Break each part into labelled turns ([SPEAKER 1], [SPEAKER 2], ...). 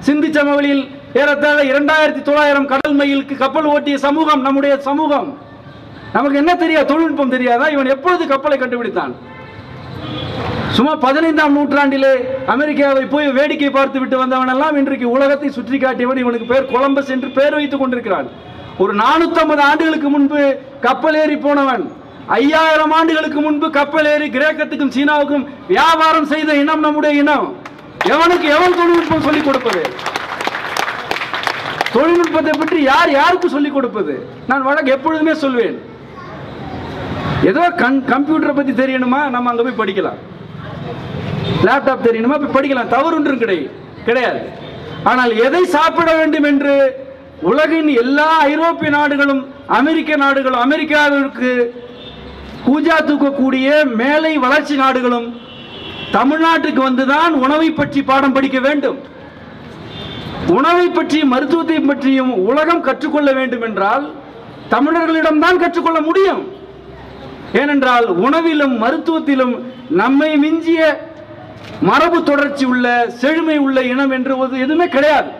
[SPEAKER 1] சிந்து சமவெளியில் ஏறத்தாழ இரண்டாயிரத்தி தொள்ளாயிரம் கடல் மைலுக்கு கப்பல் ஓட்டிய சமூகம் நம்முடைய சமூகம் நமக்கு என்ன தெரியாது தொழில்நுட்பம் தெரியாதா இவன் எப்பொழுது கப்பலை கண்டுபிடித்தான் சும்மா பதினைந்தாம் நூற்றாண்டிலே அமெரிக்காவை போய் வேடிக்கை பார்த்து விட்டு வந்தவன் எல்லாம் இன்றைக்கு உலகத்தை சுற்றி காட்டியவன் இவனுக்கு பேர் கொலம்பஸ் என்று பேர் வைத்துக் கொண்டிருக்கிறான் ஒரு 450 ஆண்டுகளுக்கு முன்பு கப்பல் ஏறி போனவன் ஐயாயிரம் ஆண்டுகளுக்கு முன்பு கப்பல் ஏறி கிரேக்கத்துக்கும் சீனாவுக்கும் வியாபாரம் செய்த இனம் நம்முடைய இனம் எவனுக்கு எவன் தொழில்நுட்பம் சொல்லிக் கொடுப்பது தொழில்நுட்பத்தை பற்றி யார் யாருக்கு சொல்லிக் கொடுப்பது நான் வழக்கு எப்பொழுதுமே சொல்வேன் ஏதோ கண் கம்ப்யூட்டரை பத்தி தெரியணுமா நம்ம அங்க போய் படிக்கலாம் லேப்டாப் தெரியணுமா போய் படிக்கலாம் தவறு ஒன்றும் கிடையாது கிடையாது ஆனால் எதை சாப்பிட வேண்டும் என்று உலகின் எல்லா ஐரோப்பிய நாடுகளும் அமெரிக்க நாடுகளும் அமெரிக்காவிற்கு கூஜா தூக்கக்கூடிய மேலை வளர்ச்சி நாடுகளும் தமிழ்நாட்டுக்கு வந்துதான் உணவை பற்றி பாடம் படிக்க வேண்டும் உணவை பற்றியும் மருத்துவத்தை பற்றியும் உலகம் கற்றுக்கொள்ள வேண்டும் என்றால் தமிழர்களிடம்தான் கற்றுக்கொள்ள முடியும் ஏனென்றால் உணவிலும் மருத்துவத்திலும் நம்மை மிஞ்சிய மரபு தொடர்ச்சி உள்ள செழுமை உள்ள இனம் என்று ஒரு எதுவுமே கிடையாது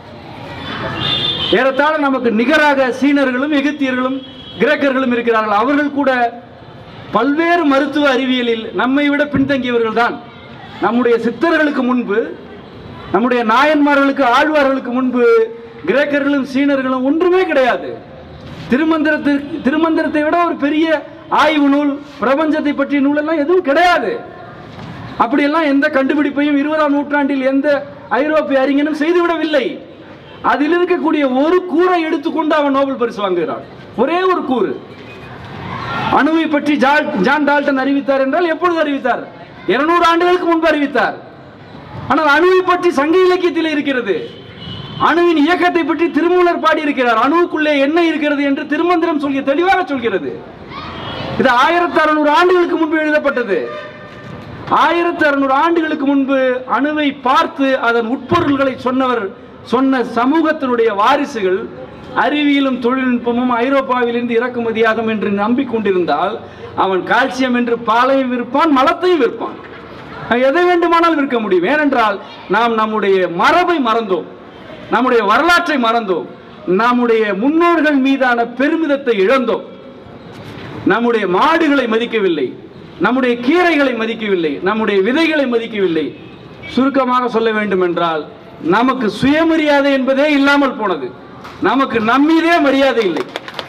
[SPEAKER 1] ஏறத்தாழ நமக்கு நிகராக சீனர்களும் எகிப்தியர்களும் கிரேக்கர்களும் இருக்கிறார்கள் அவர்கள் கூட பல்வேறு மருத்துவ அறிவியலில் நம்மை விட பின்தங்கியவர்கள் தான் நம்முடைய சித்தர்களுக்கு முன்பு நம்முடைய நாயன்மார்களுக்கு ஆழ்வார்களுக்கு முன்பு கிரேக்கர்களும் சீனர்களும் ஒன்றுமே கிடையாது திருமந்திரத்திற்கு திருமந்திரத்தை விட ஒரு பெரிய ஆய்வு நூல் பிரபஞ்சத்தை பற்றிய நூல் எல்லாம் எதுவும் கிடையாது அப்படியெல்லாம் எந்த கண்டுபிடிப்பையும் இருபதாம் நூற்றாண்டில் எந்த ஐரோப்பிய அறிஞனும் செய்துவிடவில்லை அதில் இருக்கக்கூடிய ஒரு கூரை எடுத்துக்கொண்டு அவன் நோபல் பரிசு வாங்குகிறான் ஒரே ஒரு கூறு அணுவை பற்றி ஜால்- ஜான் டால்டன் அறிவித்தார் என்றால் எப்பொழுது அறிவித்தார் இருநூறு ஆண்டுகளுக்கு முன்பு அறிவித்தார் ஆனால் அணுவை பற்றி சங்க இலக்கியத்தில் இருக்கிறது அணுவின் இயக்கத்தை பற்றி திருமூலர் பாடியிருக்கிறார் அணுவுக்குள்ளே என்ன இருக்கிறது என்று திருமந்திரம் சொல்கிற தெளிவாக சொல்கிறது இது ஆயிரத்தி அறுநூறு ஆண்டுகளுக்கு முன்பு எழுதப்பட்டது ஆயிரத்தி அறுநூறு ஆண்டுகளுக்கு முன்பு அணுவை பார்த்து அதன் உட்பொருள்களை சொன்னவர் சொன்ன சமூகத்தினுடைய வாரிசுகள் அறிவியலும் தொழில்நுட்பமும் ஐரோப்பாவிலிருந்து இறக்குமதியாகும் என்று நம்பிக்கொண்டிருந்தால் அவன் கால்சியம் என்று பாலையும் விற்பான் மலத்தையும் விற்பான் அவன் எதை வேண்டுமானால் விற்க முடியும் ஏனென்றால் நாம் நம்முடைய மரபை மறந்தோம் நம்முடைய வரலாற்றை மறந்தோம் நம்முடைய முன்னோர்கள் மீதான பெருமிதத்தை இழந்தோம் நம்முடைய மாடுகளை மதிக்கவில்லை நம்முடைய கீரைகளை மதிக்கவில்லை நம்முடைய விதைகளை மதிக்கவில்லை சுருக்கமாக சொல்ல வேண்டும் என்றால் நமக்கு சுயமரியாதை என்பதே இல்லாமல் போனது நமக்கு நம்மீதே மரியாதை இல்லை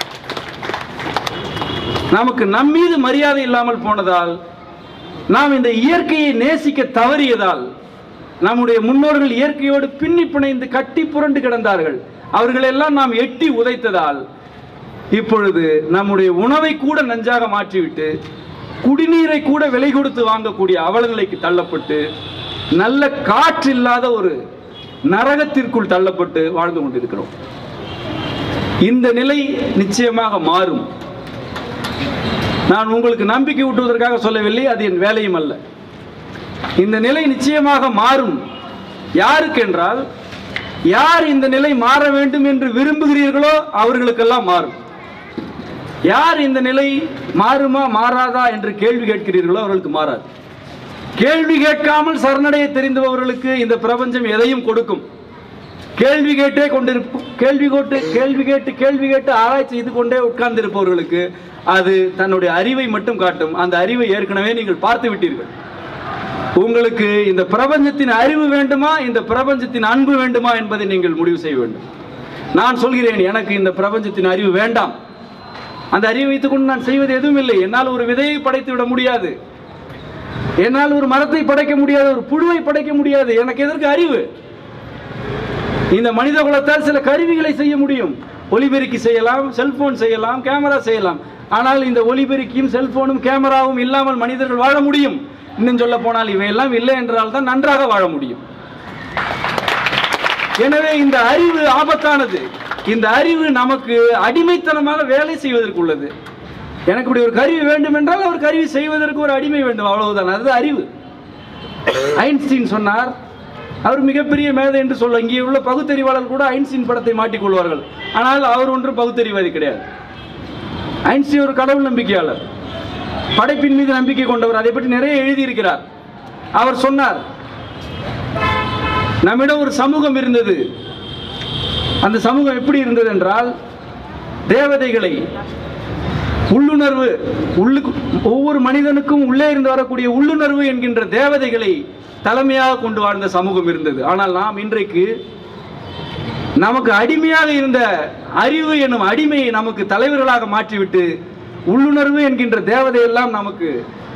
[SPEAKER 1] நமக்கு நம்மீது மரியாதை இல்லாமல் போனதால் நாம் இந்த இயற்கையை நேசிக்க தவறியதால் நம்முடைய முன்னோர்கள் இயற்கையோடு பின்னி பிணைந்து கட்டி புரண்டு கிடந்தார்கள் அவர்களெல்லாம் நாம் எட்டி உதைத்ததால் இப்பொழுது நம்முடைய உணவை கூட நஞ்சாக மாற்றிவிட்டு குடிநீரை கூட விலை கொடுத்து வாங்கக்கூடிய அவலநிலைக்கு தள்ளப்பட்டு நல்ல காற்றில்லாத ஒரு நரகத்திற்குள் தள்ளப்பட்டு வாழ்ந்து கொண்டிருக்கிறோம் இந்த நிலை நிச்சயமாக மாறும் நான் உங்களுக்கு நம்பிக்கை ஊட்டுவதற்காக சொல்லவில்லை அது என் வேலையும் அல்ல இந்த நிலை நிச்சயமாக மாறும் யாருக்கு என்றால் யார் இந்த நிலை மாற வேண்டும் என்று விரும்புகிறீர்களோ அவர்களுக்கெல்லாம் மாறும் யார் இந்த நிலை மாறுமா மாறாதா என்று கேள்வி கேட்கிறீர்களோ அவர்களுக்கு மாறாது கேள்வி கேட்காமல் சரணடைய தெரிந்தவர்களுக்கு இந்த பிரபஞ்சம் எதையும் கொடுக்கும் கேள்வி கேட்டே கொண்டிருப்போம் கேள்வி கேட்டு கேள்வி கேட்டு கேள்வி கேட்டு ஆராய்ச்சி செய்து கொண்டே உட்கார்ந்திருப்பவர்களுக்கு அது தன்னுடைய அறிவை மட்டும் காட்டும் அந்த அறிவை ஏற்கனவே நீங்கள் பார்த்து விட்டீர்கள் உங்களுக்கு இந்த பிரபஞ்சத்தின் அறிவு வேண்டுமா இந்த பிரபஞ்சத்தின் அன்பு வேண்டுமா என்பதை நீங்கள் முடிவு செய்ய வேண்டும் நான் சொல்கிறேன் எனக்கு இந்த பிரபஞ்சத்தின் அறிவு வேண்டாம் அந்த அறிவை வைத்துக்கொண்டு நான் செய்வது எதுவும் இல்லை என்னால் ஒரு விதையை படைத்து விட முடியாது என்னால் ஒரு மரத்தை படைக்க முடியாது ஒரு புழுவை படைக்க முடியாது எனக்கு எதற்கு அறிவு இந்த மனித குலத்தால் சில கருவிகளை செய்ய முடியும் ஒலிபெருக்கி செய்யலாம் செல்போன் செய்யலாம் கேமரா செய்யலாம் ஆனால் இந்த ஒலிபெருக்கியும் செல்போனும் கேமராவும் இல்லாமல் மனிதர்கள் வாழ முடியும் இன்னும் சொல்ல போனால் இவையெல்லாம் இல்லை என்றால் தான் நன்றாக வாழ முடியும் எனவே இந்த அறிவு ஆபத்தானது இந்த அறிவு நமக்கு அடிமைத்தனமாக வேலை செய்வதற்கு உள்ளது எனக்கு இப்படி ஒரு கருவி வேண்டும் என்றால் ஒரு கருவி செய்வதற்கு ஒரு அடிமை வேண்டும் அவ்வளவுதான் அது அறிவு ஐன்ஸ்டீன் சொன்னார் அவர் மிகப்பெரிய மேதை என்று சொல்ல இங்கே உள்ள பகுத்தறிவாளர் கூட ஐன்ஸ்டீன் படத்தை மாட்டிக்கொள்வார்கள் ஆனால் அவர் ஒன்றும் பகுத்தறிவாதி கிடையாது ஐன்ஸ்டீன் ஒரு கடவுள் நம்பிக்கையாளர் படைப்பின் மீது நம்பிக்கை கொண்டவர் அதை பற்றி நிறைய எழுதியிருக்கிறார் அவர் சொன்னார் நம்மிடம் ஒரு சமூகம் இருந்தது அந்த சமூகம் எப்படி இருந்தது என்றால் தேவதைகளை உள்ளுணர்வு உள்ளுக்கு ஒவ்வொரு மனிதனுக்கும் உள்ளே இருந்து வரக்கூடிய உள்ளுணர்வு என்கின்ற தேவதைகளை தலைமையாக கொண்டு வாழ்ந்த சமூகம் இருந்தது ஆனால் நாம் இன்றைக்கு நமக்கு அடிமையாக இருந்த அறிவு எனும் அடிமையை நமக்கு தலைவர்களாக மாற்றிவிட்டு உள்ளுணர்வு என்கின்ற தேவதையெல்லாம் நமக்கு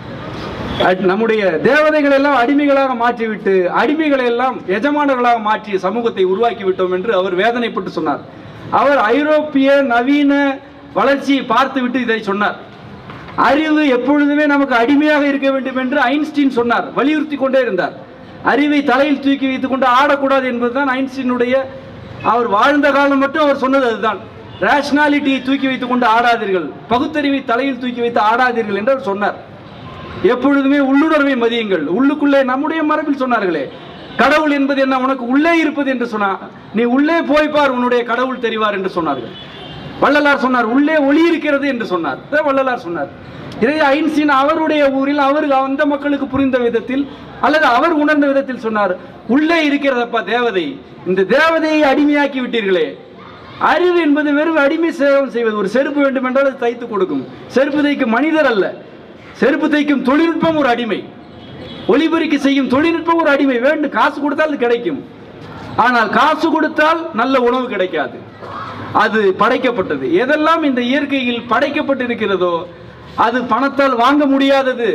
[SPEAKER 1] அட்- நம்முடைய தேவதைகள் எல்லாம் அடிமைகளாக மாற்றிவிட்டு அடிமைகளை எல்லாம் எஜமானர்களாக மாற்றிய சமூகத்தை உருவாக்கி விட்டோம் என்று அவர் வேதனைப்பட்டு சொன்னார் அவர் ஐரோப்பிய நவீன வளர்ச்சியை பார்த்துவிட்டு இதை சொன்னார் அறிவு எப்பொழுதுமே நமக்கு அடிமையாக இருக்க வேண்டும் என்று ஐன்ஸ்டீன் சொன்னார் வலியுறுத்தி கொண்டே இருந்தார் அறிவை தலையில் தூக்கி வைத்துக் கொண்டு ஆடக்கூடாது என்பதுதான் ஐன்ஸ்டீனுடைய அவர் வாழ்ந்த காலம் மட்டும் அவர் சொன்னது அதுதான் ரேஷனாலிட்டியை தூக்கி வைத்துக் கொண்டு ஆடாதீர்கள் பகுத்தறிவை தலையில் தூக்கி வைத்து ஆடாதீர்கள் என்று அவர் சொன்னார் எப்பொழுதுமே உள்ளுணர்வை மதியுங்கள் உள்ளுக்குள்ளே நம்முடைய மரபில் சொன்னார்களே கடவுள் என்பது என்ன உனக்கு உள்ளே இருப்பது என்று சொன்னார் நீ உள்ளே போய் பார் உன்னுடைய கடவுள் தெரிவார் என்று சொன்னார்கள் வள்ளலார் சொன்னார் உள்ளே ஒளி இருக்கிறது என்று சொன்னார் இதை வள்ளலார் சொன்னார் இதை ஐன்ஸ்டீன் அவருடைய ஊரில் அவர் அந்த மக்களுக்கு புரிந்த விதத்தில் அல்லது அவர் உணர்ந்த விதத்தில் சொன்னார் உள்ளே இருக்கிறதப்பா தேவதை இந்த தேவதையை அடிமையாக்கி விட்டீர்களே அறிவு என்பது வெறும் அடிமை சேவம் செய்வது ஒரு செருப்பு வேண்டும் என்றால் அது தைத்து கொடுக்கும் செருப்பு தைக்கும் மனிதர் அல்ல செருப்பு தைக்கும் தொழில்நுட்பம் ஒரு அடிமை ஒளிபெருக்கி செய்யும் தொழில்நுட்பம் ஒரு அடிமை வேண்டும் காசு கொடுத்தால் அது கிடைக்கும் ஆனால் காசு கொடுத்தால் நல்ல உணவு கிடைக்காது அது படைக்கப்பட்டது எதெல்லாம் இந்த இயற்கையில் படைக்கப்பட்டிருக்கிறதோ அது பணத்தால் வாங்க முடியாதது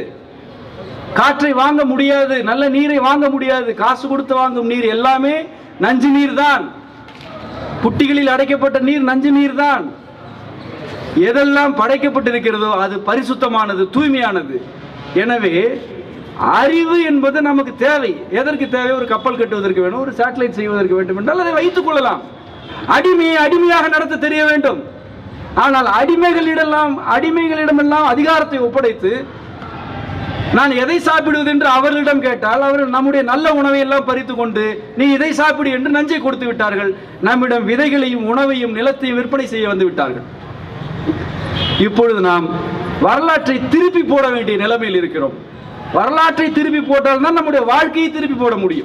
[SPEAKER 1] காற்றை வாங்க முடியாது நல்ல நீரை வாங்க முடியாது காசு கொடுத்து வாங்கும் நீர் எல்லாமே நஞ்சு நீர் தான் புட்டிகளில் அடைக்கப்பட்ட நீர் நஞ்சு நீர் தான் எதெல்லாம் படைக்கப்பட்டிருக்கிறதோ அது பரிசுத்தமானது தூய்மையானது எனவே அறிவு என்பது நமக்கு தேவை எதற்கு தேவை ஒரு கப்பல் கட்டுவதற்கு வேணும் ஒரு சேட்டலைட் செய்வதற்கு வேண்டும் என்றால் அதை வைத்துக் கொள்ளலாம் அடிமையை அடிமையாக நடத்த தெரிய வேண்டும் ஆனால் அடிமைகளிடெல்லாம் அடிமைகளிடமெல்லாம் அதிகாரத்தை ஒப்படைத்து நான் எதை சாப்பிடுவது என்று அவர்களிடம் கேட்டால் அவர்கள் நம்முடைய நல்ல உணவை எல்லாம் பறித்து கொண்டு நீ இதை சாப்பிடு என்று நஞ்சை கொடுத்து விட்டார்கள் நம்மிடம் விதைகளையும் உணவையும் நிலத்தையும் விற்பனை செய்ய வந்து விட்டார்கள் இப்பொழுது நாம் வரலாற்றை திருப்பி போட வேண்டிய நிலைமையில் இருக்கிறோம் வரலாற்றை திருப்பி போட்டால் தான் நம்முடைய வாழ்க்கையை திருப்பி போட முடியும்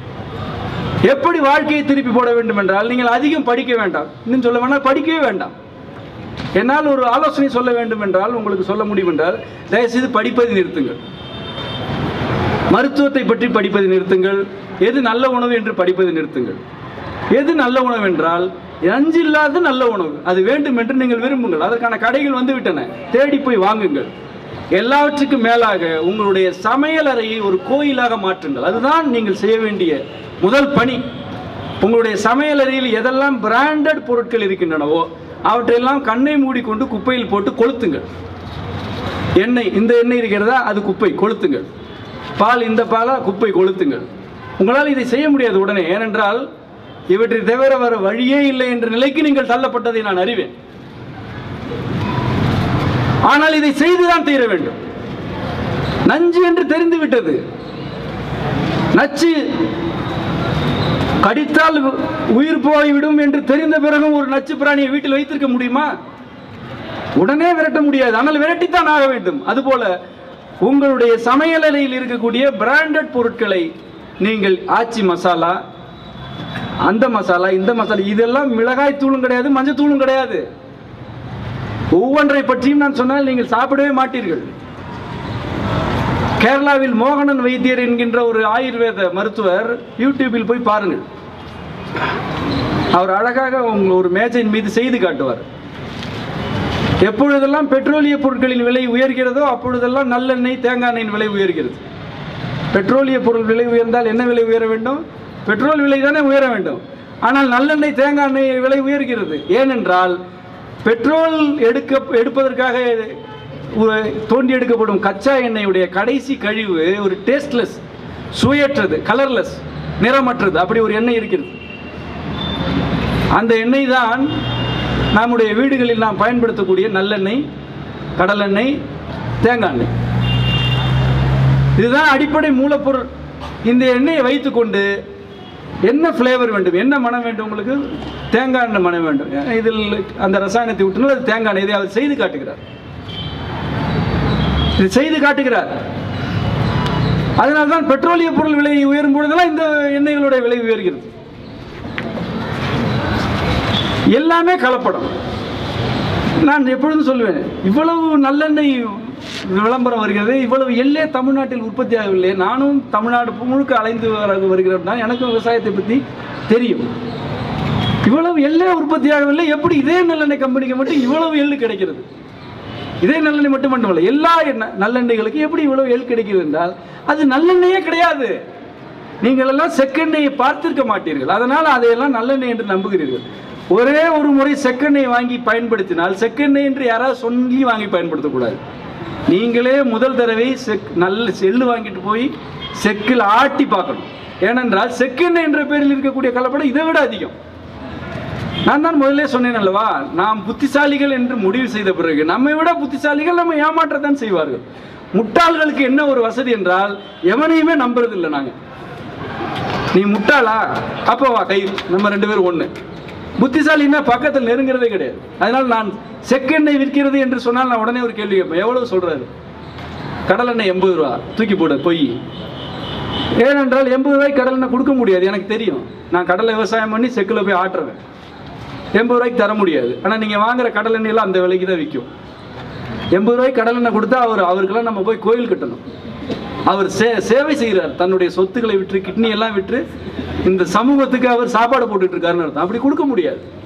[SPEAKER 1] எப்படி வாழ்க்கையை திருப்பி போட வேண்டும் என்றால் நீங்கள் அதிகம் படிக்க வேண்டாம் இன்னும் சொல்ல வேண்டாம் படிக்கவே வேண்டாம் என்னால் ஒரு ஆலோசனை சொல்ல வேண்டும் என்றால் உங்களுக்கு சொல்ல முடியும் என்றால் தயவுசெய்து படிப்பதை நிறுத்துங்கள் மருத்துவத்தை பற்றி படிப்பதை நிறுத்துங்கள் எது நல்ல உணவு என்று படிப்பதை நிறுத்துங்கள் எது நல்ல உணவு என்றால் நஞ்சு இல்லாத நல்ல உணவு அது வேண்டும் என்று நீங்கள் விரும்புங்கள் அதற்கான கடைகள் வந்து விட்டன தேடி போய் வாங்குங்கள் எல்லாவற்றுக்கும் மேலாக உங்களுடைய சமையல் அறையை ஒரு கோயிலாக மாற்றுங்கள் அதுதான் நீங்கள் செய்ய வேண்டிய முதல் பணி உங்களுடைய சமையல் அறையில் எதெல்லாம் பிராண்டட் பொருட்கள் இருக்கின்றனவோ அவற்றையெல்லாம் கண்ணை மூடிக்கொண்டு குப்பையில் போட்டு கொளுத்துங்கள் எண்ணெய் இந்த எண்ணெய் இருக்கிறதா அது குப்பை கொளுத்துங்கள் பால் இந்த பாலா குப்பை கொளுத்துங்கள் உங்களால் இதை செய்ய முடியாது உடனே ஏனென்றால் இவற்றை தவிர வர வழியே இல்லை என்ற நிலைக்கு நீங்கள் தள்ளப்பட்டதை நான் அறிவேன் ஆனால் இதை செய்துதான் தீர வேண்டும் நஞ்சு என்று தெரிந்து விட்டது நச்சு கடித்தால் உயிர் போய்விடும் என்று தெரிந்த பிறகும் ஒரு நச்சு பிராணியை வீட்டில் வைத்திருக்க முடியுமா உடனே விரட்ட முடியாது ஆனால் விரட்டித்தான் ஆக வேண்டும் அதுபோல உங்களுடைய சமையலறையில் இருக்கக்கூடிய பிராண்டட் பொருட்களை நீங்கள் ஆச்சி மசாலா அந்த மசாலா இந்த மசாலா இதெல்லாம் மிளகாய் தூளும் கிடையாது மஞ்சள் தூளும் கிடையாது ஒவ்வொன்றை பற்றியும் நான் சொன்னால் நீங்கள் சாப்பிடவே மாட்டீர்கள் கேரளாவில் மோகனன் வைத்தியர் என்கின்ற ஒரு ஆயுர்வேத மருத்துவர் யூடியூபில் போய் பாருங்கள் அவர் அழகாக உங்க ஒரு மேஜையின் மீது செய்து காட்டுவார் எப்பொழுதெல்லாம் பெட்ரோலிய பொருட்களின் விலை உயர்கிறதோ அப்பொழுதெல்லாம் நல்லெண்ணெய் தேங்காய் எண்ணெயின் விலை உயர்கிறது பெட்ரோலிய பொருள் விலை உயர்ந்தால் என்ன விலை உயர வேண்டும் பெட்ரோல் விலை தானே உயர வேண்டும் ஆனால் நல்லெண்ணெய் தேங்காய் எண்ணெய் விலை உயர்கிறது ஏனென்றால் பெட்ரோல் எடுக்க எடுப்பதற்காக உ- தோண்டி எடுக்கப்படும் கச்சா எண்ணெயுடைய கடைசி கழிவு ஒரு டேஸ்ட்லெஸ் சுவையற்றது கலர்லெஸ் நிறமற்றது அப்படி ஒரு எண்ணெய் இருக்கிறது அந்த எண்ணெய் தான் நம்முடைய வீடுகளில் நாம் பயன்படுத்தக்கூடிய நல்லெண்ணெய் கடலெண்ணெய் தேங்காய் எண்ணெய் இதுதான் அடிப்படை மூலப்பொருள் இந்த எண்ணெயை வைத்துக்கொண்டு என்ன ஃப்ளேவர் வேண்டும் என்ன மனம் வேண்டும் உங்களுக்கு தேங்காய் எண்ணெய் மனம் வேண்டும் இதில் அந்த ரசாயனத்தை விட்டுனால் அது தேங்காய் எண்ணெய் இதை அவர் செய்து காட்டுகிறார் இது செய்து காட்டுகிறார் அதனால தான் பெட்ரோலிய பொருள் விலை உயரும் பொழுதெல்லாம் இந்த எண்ணெய்களுடைய விலை உயர்கிறது எல்லாமே கலப்படம் நான் எப்பொழுதும் சொல்லுவேன் இவ்வளவு நல்லெண்ணெய் விளம்பரம் வருகிறது இவ்வளவு எள்ளே தமிழ்நாட்டில் உற்பத்தி ஆகவில்லை நானும் தமிழ்நாடு முழுக்க அலைந்து வர வருகிறேன் தான் எனக்கும் விவசாயத்தை பற்றி தெரியும் இவ்வளவு எள்ளே உற்பத்தி ஆகவில்லை எப்படி இதே நல்லெண்ணெய் கம்பெனிக்கு மட்டும் இவ்வளவு எள்ளு கிடைக்கிறது இதே நல்லெண்ணெய் மட்டும் மட்டுமல்ல எல்லா எண்ணெய் நல்லெண்ணெய்களுக்கு எப்படி இவ்வளவு எள் கிடைக்கிறது என்றால் அது நல்லெண்ணெயே கிடையாது நீங்கள் எல்லாம் செக்கெண்ணெயை பார்த்திருக்க மாட்டீர்கள் அதனால் அதையெல்லாம் நல்லெண்ணெய் என்று நம்புகிறீர்கள் ஒரே ஒரு முறை செக்கெண்ணெய் வாங்கி பயன்படுத்தினால் செக்கெண்ணெய் என்று யாராவது சொல்லி வாங்கி பயன்படுத்தக்கூடாது நீங்களே முதல் தடவை செக் நல்ல செல்லு வாங்கிட்டு போய் செக்கில் ஆட்டி பார்க்கணும் ஏனென்றால் செக்கெண்ணெய் என்ற பேரில் இருக்கக்கூடிய கலப்படம் இதை விட அதிகம் நான் தான் முதல்ல சொன்னேன் அல்லவா நாம் புத்திசாலிகள் என்று முடிவு செய்த பிறகு நம்மை விட புத்திசாலிகள் நம்ம ஏமாற்றத்தான் செய்வார்கள் முட்டாள்களுக்கு என்ன ஒரு வசதி என்றால் எவனையுமே நம்புறதில்லை நாங்க நீ முட்டாளா அப்போ வா கை நம்ம ரெண்டு பேரும் ஒண்ணு புத்திசாலின்னா பக்கத்தில் நெருங்கிறதே கிடையாது அதனால நான் செக்கெண்ணெய் விற்கிறது என்று சொன்னால் நான் உடனே ஒரு கேள்வி கேட்பேன் எவ்வளவு சொல்றாரு கடல் எண்ணெய் எண்பது ரூபா தூக்கி போடு பொய் ஏனென்றால் எண்பது ரூபாய்க்கு கடல் எண்ணெய் கொடுக்க முடியாது எனக்கு தெரியும் நான் கடலை விவசாயம் பண்ணி செக்கில் போய் ஆட்டுறேன் எண்பது ரூபாய்க்கு தர முடியாது ஆனால் நீங்கள் வாங்குற கடல் எண்ணெயெல்லாம் அந்த விலைக்கு தான் விற்கும் எண்பது ரூபாய்க்கு கடல் எண்ணெய் கொடுத்தா அவர் அவருக்கெல்லாம் நம்ம போய் கோயில் கட்டணும் அவர் சே சேவை செய்கிறார் தன்னுடைய சொத்துக்களை விற்று கிட்னி எல்லாம் விற்று இந்த சமூகத்துக்கு அவர் சாப்பாடு போட்டுட்டு இருக்காருன்னு அர்த்தம் அப்படி கொடுக்க முடியாது